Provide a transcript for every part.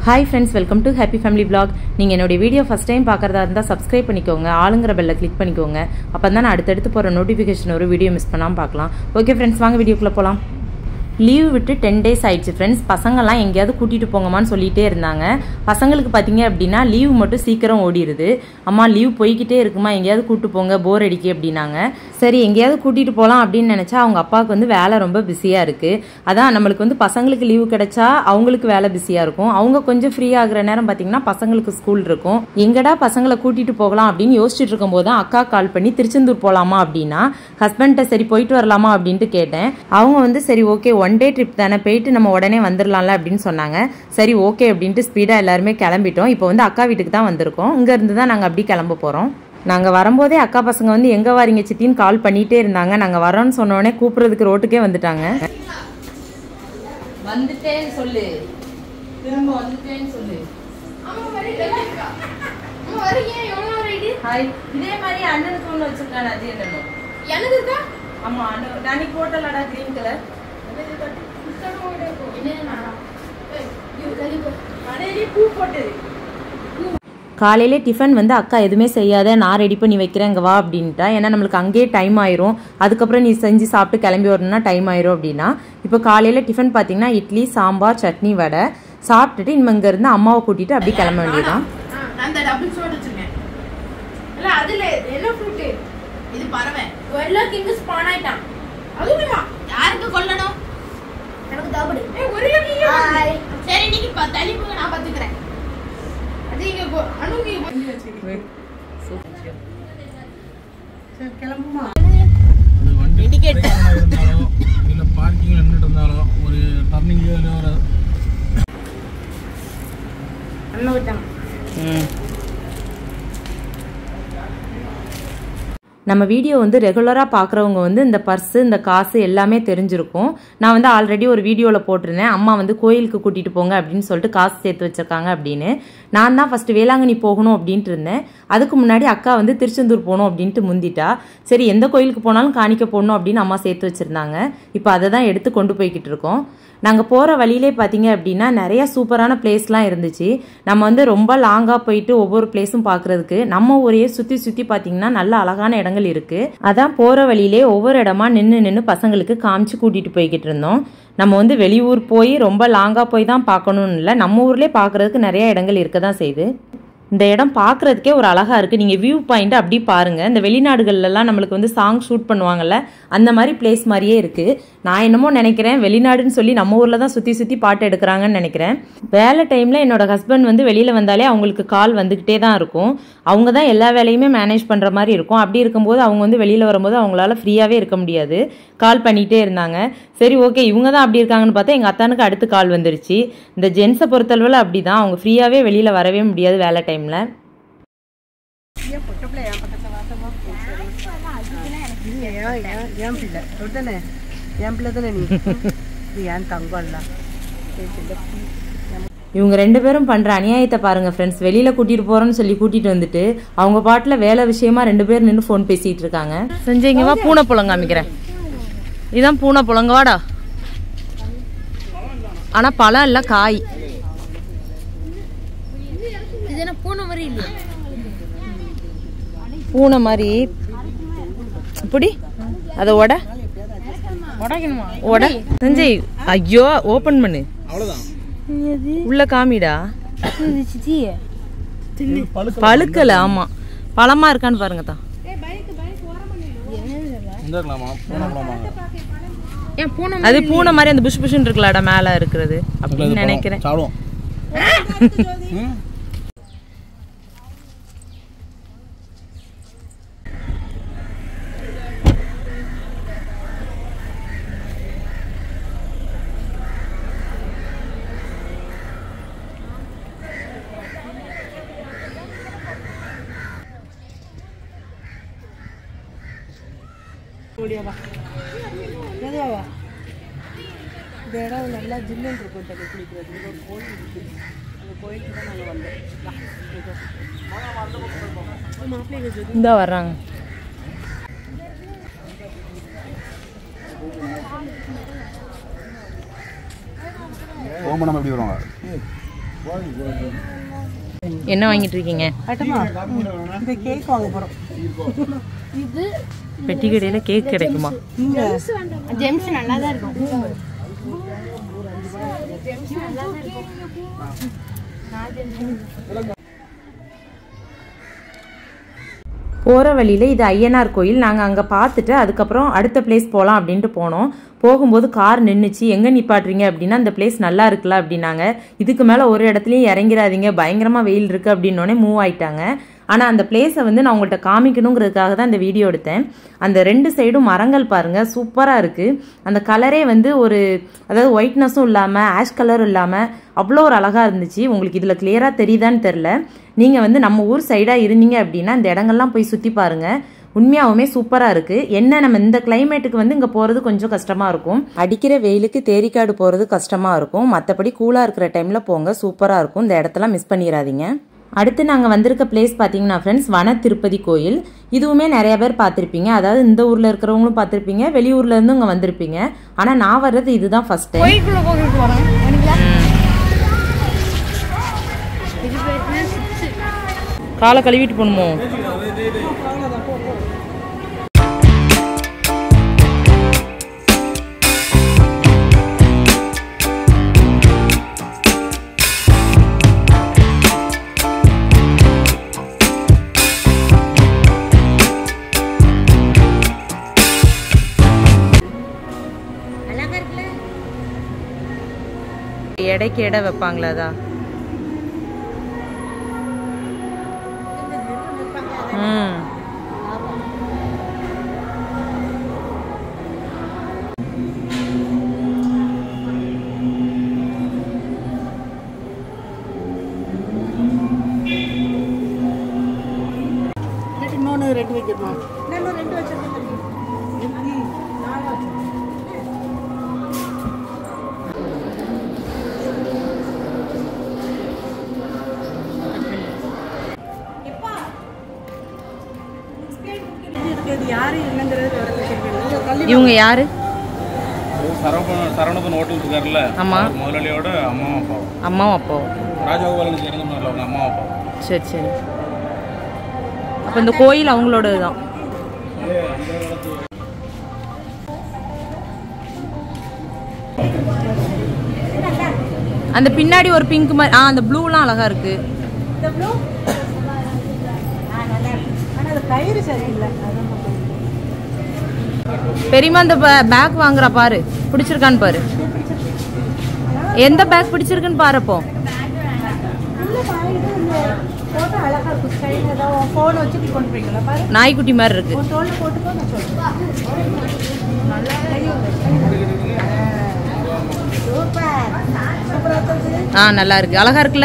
Hi friends welcome to happy family vlog நீங்கள் என்னுடைய video first time பார்க்குறதா இருந்தால் சப்ஸ்கிரைப் பண்ணிக்கோங்க ஆளுங்கிற பெல்லை கிளிக் பண்ணிக்கோங்க அப்போ தான் நான் அடுத்தடுத்து போகிற நோட்டிஃபிகேஷன் ஒரு வீடியோ மிஸ் பண்ணாமல் பார்க்கலாம் ஓகே ஃப்ரெண்ட்ஸ் வாங்க வீடியோக்குள்ளே போகலாம் லீவ் விட்டு டென் டேஸ் ஆயிடுச்சு ஃப்ரெண்ட்ஸ் பசங்கள்லாம் எங்கேயாவது கூட்டிகிட்டு போங்கம்மான்னு சொல்லிகிட்டே இருந்தாங்க பசங்களுக்கு பார்த்தீங்க அப்படின்னா லீவ் மட்டும் சீக்கிரம் ஓடிடுது அம்மா லீவ் போய்கிட்டே இருக்குமா எங்கேயாவது கூப்பிட்டு போங்க போர் அடிக்கி அப்படின்னாங்க சரி எங்கேயாவது கூட்டிகிட்டு போகலாம் அப்படின்னு நினச்சா அவங்க அப்பாவுக்கு வந்து வேலை ரொம்ப பிஸியாக இருக்குது அதான் நம்மளுக்கு வந்து பசங்களுக்கு லீவு கிடைச்சா அவங்களுக்கு வேலை பிஸியாக இருக்கும் அவங்க கொஞ்சம் ஃப்ரீ ஆகுற நேரம் பார்த்தீங்கன்னா பசங்களுக்கு ஸ்கூல் இருக்கும் எங்கடா பசங்களை கூட்டிகிட்டு போகலாம் அப்படின்னு யோசிச்சுட்டு இருக்கும்போது தான் அக்கா கால் பண்ணி திருச்செந்தூர் போகலாமா அப்படின்னா ஹஸ்பண்ட்டை சரி போயிட்டு வரலாமா அப்படின்ட்டு கேட்டேன் அவங்க வந்து சரி ஓகே ஒன் டே ட்ரிப் தானே போயிட்டு நம்ம உடனே வந்துடலாம்ல அப்படின்னு சொன்னாங்க சரி ஓகே அப்படின்ட்டு ஸ்பீடாக எல்லாருமே கிளம்பிட்டோம் இப்போ வந்து அக்கா வீட்டுக்கு தான் வந்திருக்கோம் இங்கேருந்து தான் நாங்கள் அப்படி கிளம்ப போகிறோம் நாங்கள் வரும்போதே அக்கா பசங்க வந்து எங்கே வாரீங்க சித்தின்னு கால் பண்ணிகிட்டே இருந்தாங்க நாங்கள் வரோன்னு சொன்னோடனே கூப்பிட்றதுக்கு ரோட்டுக்கே வந்துட்டாங்க வந்துட்டேன்னு சொல்லு திரும்ப வந்துட்டேன்னு சொல்லு ஹாய் இதே மாதிரி அண்ணனுக்கு ஒன்று வச்சிருக்கான் அஜய் அண்ணனும் எனக்கு இருக்கா ஆமா அண்ணன் நாளைக்கு போட்டலடா கிரீன் கலர் பூ போட்டது காலையிலே டிஃபன் வந்து அக்கா எதுவுமே செய்யாத நான் ரெடி பண்ணி வைக்கிறேன் இங்க வா அப்படின்ட்டா ஏன்னா நம்மளுக்கு அங்கேயே டைம் ஆயிரும் அதுக்கப்புறம் நீ செஞ்சு சாப்பிட்டு கிளம்பி வரணும்னா டைம் ஆயிரும் அப்படின்னா இப்போ காலையில டிஃபன் பார்த்தீங்கன்னா இட்லி சாம்பார் சட்னி வடை சாப்பிட்டுட்டு இனிமே இங்க இருந்து அம்மாவை கூட்டிட்டு அப்படியே கிளம்ப வேண்டியதுதான் அந்த டபுள் சோட் வச்சிருக்கேன் இல்ல அதுல என்ன ஃப்ரூட் இது பறவை வெள்ளை கிங்கு ஸ்பான் ஆயிட்டான் அதுவுமா யாருக்கு கொல்லணும் எனக்கு தாபடி ஏய் ஒரு கிங்க சரி நீங்க ப- தள்ளி போங்க நான் பாத்துக்கறேன் அது இங்க போ அனு நீ பண்ணி வச்சிருக்கேன் அது வண்டி பிரேக்காக இருந்தாலும் இல்லை பார்க்கிங் நின்றுட்டு இருந்தாலும் ஒரு டர்னிங்லையோ இல்லை ஒரு அண்ணன் விட்டாங்க நம்ம வீடியோ வந்து ரெகுலராக பார்க்குறவங்க வந்து இந்த பர்ஸு இந்த காசு எல்லாமே தெரிஞ்சிருக்கும் நான் வந்து ஆல்ரெடி ஒரு வீடியோவில் போட்டிருந்தேன் அம்மா வந்து கோயிலுக்கு கூட்டிகிட்டு போங்க அப்படின்னு சொல்லிட்டு காசு சேர்த்து வச்சிருக்காங்க அப்படின்னு நான் தான் ஃபஸ்ட்டு வேளாங்கண்ணி போகணும் அப்படின்ட்டு இருந்தேன் அதுக்கு முன்னாடி அக்கா வந்து திருச்செந்தூர் போகணும் அப்படின்ட்டு முந்திட்டா சரி எந்த கோயிலுக்கு போனாலும் காணிக்க போடணும் அப்படின்னு அம்மா சேர்த்து வச்சுருந்தாங்க இப்போ அதை தான் எடுத்து கொண்டு போய்கிட்டு இருக்கோம் நாங்கள் போகிற வழியிலே பார்த்தீங்க அப்படின்னா நிறைய சூப்பரான பிளேஸ்லாம் இருந்துச்சு நம்ம வந்து ரொம்ப லாங்காக போயிட்டு ஒவ்வொரு பிளேஸும் பார்க்குறதுக்கு நம்ம ஊரையே சுற்றி சுற்றி பார்த்தீங்கன்னா நல்ல அழகான இடங்கள் இருக்குது அதான் போகிற வழியிலே ஒவ்வொரு இடமா நின்று நின்று பசங்களுக்கு காமிச்சு கூட்டிகிட்டு போய்கிட்டு இருந்தோம் நம்ம வந்து வெளியூர் போய் ரொம்ப லாங்காக போய் தான் பார்க்கணும்னு இல்லை நம்ம ஊர்லேயே பார்க்குறதுக்கு நிறைய இடங்கள் இருக்க தான் செய்யுது இந்த இடம் பார்க்குறதுக்கே ஒரு அழகாக இருக்குது நீங்கள் வியூ பாயிண்ட் அப்படி பாருங்கள் இந்த வெளிநாடுகள்லாம் நம்மளுக்கு வந்து சாங் ஷூட் பண்ணுவாங்கல்ல அந்த மாதிரி பிளேஸ் மாதிரியே இருக்குது நான் என்னமோ நினைக்கிறேன் வெளிநாடுன்னு சொல்லி நம்ம ஊரில் தான் சுற்றி சுற்றி பாட்டு எடுக்கிறாங்கன்னு நினைக்கிறேன் வேலை டைமில் என்னோட ஹஸ்பண்ட் வந்து வெளியில் வந்தாலே அவங்களுக்கு கால் வந்துக்கிட்டே தான் இருக்கும் அவங்க தான் எல்லா வேலையுமே மேனேஜ் பண்ணுற மாதிரி இருக்கும் அப்படி இருக்கும்போது அவங்க வந்து வெளியில் வரும்போது அவங்களால ஃப்ரீயாகவே இருக்க முடியாது கால் பண்ணிகிட்டே இருந்தாங்க சரி ஓகே இவங்க தான் அப்படி இருக்காங்கன்னு பார்த்தா எங்கள் அத்தானுக்கு அடுத்து கால் வந்துருச்சு இந்த ஜென்ஸை பொறுத்தளவில் அப்படி தான் அவங்க ஃப்ரீயாகவே வெளியில் வரவே முடியாது வேலை டைமில் என் பிள்ளை அப்படித்தானே என் பிள்ளை தானே நீ இது என் தங்கம் இல்ல என் பிள்ளை இவங்க ரெண்டு பேரும் பண்ற அநியாயத்தை பாருங்க ஃப்ரெண்ட்ஸ் வெளியில கூட்டிட்டு போறோம்னு சொல்லி கூட்டிட்டு வந்துட்டு அவங்க பாட்டுல வேலை விஷயமா ரெண்டு பேர் நின்று ஃபோன் பேசிட்டு இருக்காங்க செஞ்சீங்க வா பூனை புலங்க காமிக்கிறேன் இதான் பூனை புலங்க வாடா ஆனா பழம் இல்ல காய் இது என்ன பூனை மாதிரி இல்லையா பூனை மாதிரி இப்படி அத உட உடைக்கணுமா உட செஞ்சய் ஐயோ ஓபன் பண்ணு அவ்வளோதான் உள்ள காமிடா சித்தி பழுக்கல ஆமா பழமா இருக்கான்னு பாருங்க தான் வந்துருக்கலாமா போனோம்லாமாங்க ஏன் பூனை அது பூனை மாதிரி அந்த புஷ் புஷ்னு இருக்கலாடா மேல இருக்கிறது அப்படின்னு நினைக்கிறேன் சாப்பிடுவோம் ம் எதுவாவா இந்த இடம் நல்லா ஜில்லுன்னு இருக்கும் தண்ணி குளிக்கிறது இங்க ஒரு கோயில் இருக்கு அந்த கோயிலுக்கு தான் நாங்கள் வந்தோம் மாப்பிள்ளை சொல்லி இந்த வர்றாங்க ஓம்பு நம்ம எப்படி வருவாங்க என்ன வாங்கிட்டு இருக்கீங்க கட்டுமா இந்த கேக் வாங்க போகிறோம் இது பெட்டி கடையில் கேக் கிடைக்குமா இங்கே ஜெம்ஸ் நல்லா தான் இருக்கும் போகிற வழியில் இது ஐயனார் கோயில் நாங்கள் அங்கே பார்த்துட்டு அதுக்கப்புறம் அடுத்த பிளேஸ் போகலாம் அப்படின்ட்டு போனோம் போகும்போது கார் நின்றுச்சு எங்கே நிப்பாட்டுறீங்க அப்படின்னா அந்த பிளேஸ் நல்லா இருக்குல்ல அப்படின்னாங்க இதுக்கு மேலே ஒரு இடத்துலையும் இறங்கிறாதீங்க பயங்கரமாக வெயில் இருக்குது அப்படின்னோடனே மூவ் ஆயிட்டாங்க ஆனால் அந்த பிளேஸை வந்து நான் உங்கள்கிட்ட காமிக்கணுங்கிறதுக்காக தான் இந்த வீடியோ எடுத்தேன் அந்த ரெண்டு சைடும் மரங்கள் பாருங்கள் சூப்பராக இருக்குது அந்த கலரே வந்து ஒரு அதாவது ஒயிட்னஸும் இல்லாமல் ஆஷ் கலரும் இல்லாமல் அவ்வளோ ஒரு அழகாக இருந்துச்சு உங்களுக்கு இதில் கிளியராக தெரியுதான்னு தெரில நீங்கள் வந்து நம்ம ஊர் சைடாக இருந்தீங்க அப்படின்னா இந்த இடங்கள்லாம் போய் சுற்றி பாருங்கள் உண்மையாகவுமே சூப்பராக இருக்குது என்ன நம்ம இந்த கிளைமேட்டுக்கு வந்து இங்கே போகிறது கொஞ்சம் கஷ்டமாக இருக்கும் அடிக்கிற வெயிலுக்கு தேரிக்காடு போகிறது கஷ்டமாக இருக்கும் மற்றபடி கூலாக இருக்கிற டைமில் போங்க சூப்பராக இருக்கும் இந்த இடத்தெல்லாம் மிஸ் பண்ணிடாதீங்க அடுத்து நாங்கள் வந்திருக்க பிளேஸ் பார்த்தீங்கன்னா ஃப்ரெண்ட்ஸ் வன திருப்பதி கோயில் இதுவுமே நிறைய பேர் பார்த்துருப்பீங்க அதாவது இந்த ஊரில் இருக்கிறவங்களும் பார்த்துருப்பீங்க வெளியூர்ல இருந்தும் இங்கே வந்திருப்பீங்க ஆனால் நான் வர்றது இதுதான் ஃபர்ஸ்ட் டைம் கோயிலுக்குள்ள போகிட்டு போகிறோம் இது பேர் சிப்ஸ் காலை கழுவிட்டு போகணுமோ எடைக்கு எடை வைப்பாங்களா அதா ம் இன்னொன்று ரெண்டு வைக்கணுமா இன்னொன்று ரெண்டு வச்சிருக்கேன் தம்பி நாலு வச்சிருக்கேன் இருக்கிறது யாரு என்னங்கிறது விவரத்தை தெரியல கல்வி இவங்க யாரு சரவண சரவணபன் ஹோட்டல் இருக்காருல்ல ஆமா. அவர் முதலாளியோட அம்மாவும் அப்பாவும் அம்மாவும் அப்பாவும் ராஜகோபாலனுக்கு இறந்து அவங்க அம்மா அப்பாவும் சரி சரி அப்போ இந்த கோயில் அவங்களோட தான் அந்த பின்னாடி ஒரு பிங்க் மாதிரி ஆ அந்த ப்ளூலாம் அழகா இருக்கு இந்த ப்ளூ ஆ நல்லா இருக்கு ஆனால் அது கயிறு சரியில்லை அதான் பார்த்தேன். பெரியம்மா அந்த பேக் வாங்குறா பாரு பிடிச்சிருக்கான்னு பாரு எந்த பேக் பிடிச்சிருக்குன்னு பாரு அப்போ இல்லைப்பா இது இந்த ஃபோட்டோ அழகா இருக்கும் ஸ்டைல் ஏதாவது ஃபோன் வச்சு இப்படி கொண்டு போய்க்கலாம் பாரு நாய்க்குட்டி மாதிரி இருக்கு உன் தோல்ல போட்டுக்கோ நான் சொல்றேன் சூப்பர் சூப்பரா இருக்குது ஆ நல்லா இருக்கு அழகா இருக்குல்ல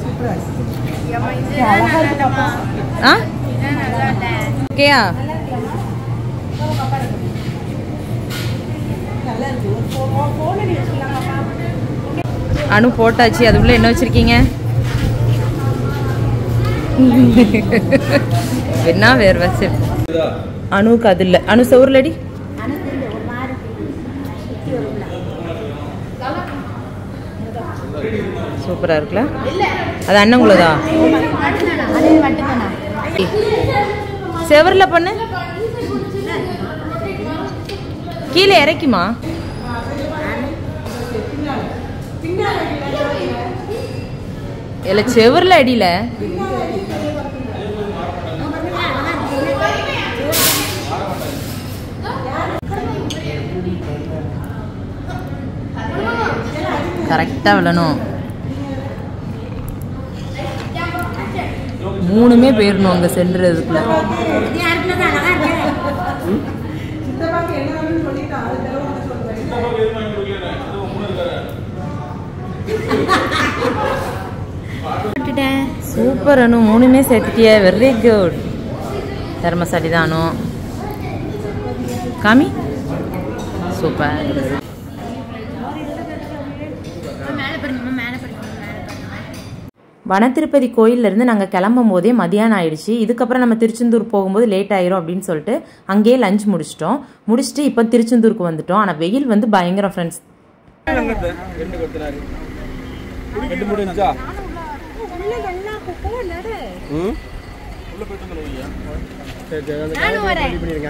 அழகா இருக்கு பாப்பா ஆ ஓகேயா நல்லா இருக்கு ஒரு ஃபோன் நீ வச்சுக்கலாம் பாப்பா அனு போட்டாச்சு அது உள்ள என்ன வச்சிருக்கீங்க என்ன வேர்வை சரி அணுவுக்கு அது இல்லை அணு சவுர்லடி சூப்பரா இருக்குல்ல அது அண்ணங்குள்ளதா செவர்ல பண்ணு கீழே இறக்கிமா இல்ல செவர்ல அடியில கரெக்டா விழணும் மூணுமே போயிடணும் அங்க சென்றுறதுக்குள்ள சூப்பர் அனு மூணுமே சேர்த்துட்டிய வெரி குட் தர்மசாலி தான் அனு காமி சூப்பர் மேலே படிங்க மேலே படிங்க மேலே படிங்க வனத்திருப்பதி கோயிலிருந்து நாங்கள் கிளம்பும் போதே மதியானம் ஆயிடுச்சு இதுக்கப்புறம் நம்ம திருச்செந்தூர் போகும்போது லேட் ஆயிரும் அப்படின்னு சொல்லிட்டு அங்கேயே லஞ்ச் முடிச்சிட்டோம் முடிச்சுட்டு இப்போ திருச்செந்தூருக்கு வந்துட்டோம் ஆனால் வெயில் வந்து பயங்கரம் ஃப்ரெண்ட்ஸ் ரெண்டு கொடுத்துறாரு ரெண்டு மூணு இருந்துச்சா ம் உள்ள போயிட்டு வந்து வையா சரி சரி அந்த நானும் வரேன். ரெடி பண்ணிருங்க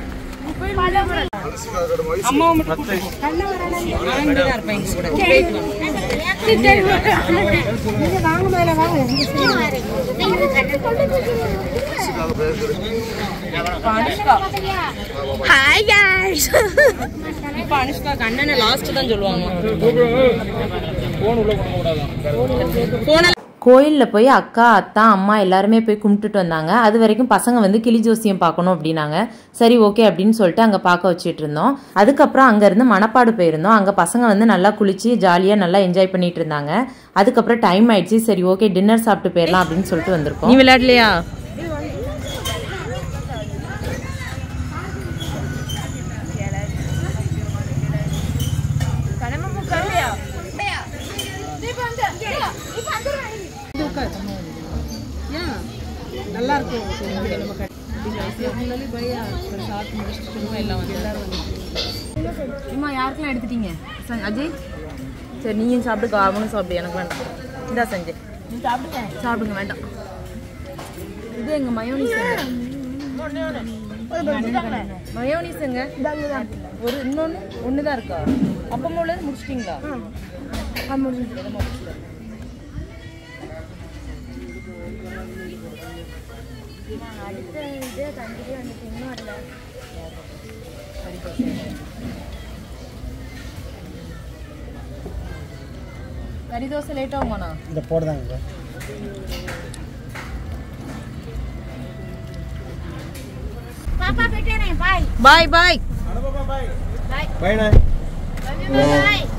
ஹாய் गाइस இப்போ அனுஷ்கா கண்ணனை லாஸ்ட் தான் சொல்லுவாங்க போன் உள்ள கொண்டு கூடாதான் கோயிலில் போய் அக்கா அத்தா அம்மா எல்லாருமே போய் கும்பிட்டுட்டு வந்தாங்க அது வரைக்கும் பசங்க வந்து கிளி ஜோசியம் பார்க்கணும் அப்படின்னாங்க சரி ஓகே அப்படின்னு சொல்லிட்டு அங்கே பார்க்க வச்சுட்டு இருந்தோம் அதுக்கப்புறம் அங்கேருந்து மணப்பாடு போயிருந்தோம் அங்கே பசங்க வந்து நல்லா குளிச்சு ஜாலியாக நல்லா என்ஜாய் பண்ணிட்டு இருந்தாங்க அதுக்கப்புறம் டைம் ஆயிடுச்சு சரி ஓகே டின்னர் சாப்பிட்டு போயிடலாம் அப்படின்னு சொல்லிட்டு வந்திருக்கோம் நீ விளையாடலையா கடமை முக்காலையா இப்போ வந்து இப்போ அந்த ஏன் நல்லா இருக்கும் சரி, நம்ம கட்- இருந்தாலும் பையா ஒரு சாப்பிட்டு முடிச்சுட்டு திரும்ப எல்லாம் வந்து எல்லாரும் வந்து அம்மா யாருக்கெல்லாம் எடுத்துட்டீங்க சஞ்- அஜய் சரி நீயும் சாப்பிடு கார்மனும் சாப்பிடு எனக்கு வேண்டாம் இந்தா சஞ்சய் சாப்பிடுங்க வேண்டாம் இது எங்க மயோனிஸ் மயோனிஸுங்க ஒரு இன்னொன்று ஒன்று தான் இருக்கா அப்பமா உள்ளது முடிச்சிட்டிங்களா கறி தோசை லேட் ஆகுமாண்ணா இந்த போடுதாங்க பாப்பா போயிட்டேனே பாய் பாய் பாய் பையனா பாய்